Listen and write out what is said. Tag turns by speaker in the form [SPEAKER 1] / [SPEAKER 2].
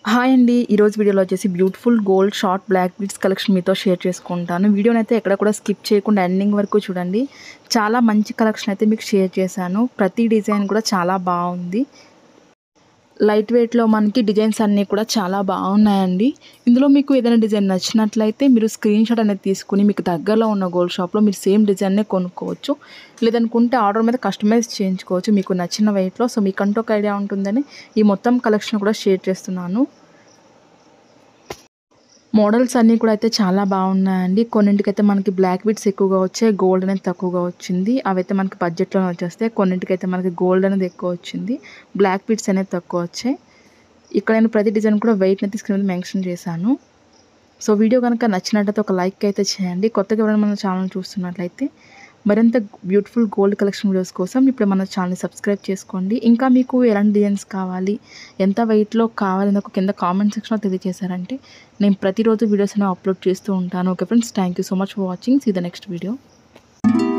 [SPEAKER 1] hi అండి ఈరోజు వీడియోలో వచ్చేసి beautiful gold short black beads collection మీతో షేర్ చేసుకుంటాను వీడియోని అయితే ఎక్కడ కూడా స్కిప్ చేయకుండా ఎండింగ్ వరకు చూడండి చాలా మంచి కలెక్షన్ అయితే మీకు షేర్ చేశాను ప్రతి డిజైన్ కూడా చాలా బాగుంది లైట్ వెయిట్లో మనకి డిజైన్స్ అన్నీ కూడా చాలా బాగున్నాయండి ఇందులో మీకు ఏదైనా డిజైన్ నచ్చినట్లయితే మీరు స్క్రీన్ షాట్ అనేది తీసుకుని మీకు దగ్గరలో ఉన్న గోల్డ్ షాప్లో మీరు సేమ్ డిజైన్నే కొనుక్కోవచ్చు లేదనుకుంటే ఆర్డర్ మీద కస్టమైజ్ చేయించుకోవచ్చు మీకు నచ్చిన వెయిట్లో సో మీకంటూ ఒక ఐడియా ఉంటుందని ఈ మొత్తం కలెక్షన్ కూడా షేర్ చేస్తున్నాను మోడల్స్ అన్నీ కూడా అయితే చాలా బాగున్నాయండి కొన్నింటికైతే మనకి బ్లాక్ బీట్స్ ఎక్కువగా వచ్చాయి గోల్డ్ అనేది తక్కువగా వచ్చింది అవైతే మనకి బడ్జెట్లోనే వచ్చేస్తాయి కొన్నింటికైతే మనకి గోల్డ్ అనేది ఎక్కువ వచ్చింది బ్లాక్ బీట్స్ అనేది తక్కువ వచ్చాయి ఇక్కడ నేను ప్రతి డిజైన్ కూడా వెయిట్ అనేది స్క్రీన్ మీద మెన్షన్ చేశాను సో వీడియో కనుక నచ్చినట్లయితే ఒక లైక్ అయితే చేయండి కొత్తగా ఎవరైనా మన ఛానల్ చూస్తున్నట్లయితే మరింత బ్యూటిఫుల్ గోల్డ్ కలెక్షన్ వీడియోస్ కోసం ఇప్పుడు మన ఛానల్ని సబ్స్క్రైబ్ చేసుకోండి ఇంకా మీకు ఎలాంటి డిజైన్స్ కావాలి ఎంత వెయిట్లో కావాలి నాకు కింద కామెంట్ సెక్షన్లో తెలియజేశారంటే నేను ప్రతిరోజు వీడియోస్ అనేవి అప్లోడ్ చేస్తూ ఉంటాను okay friends thank you so much for watching see the next video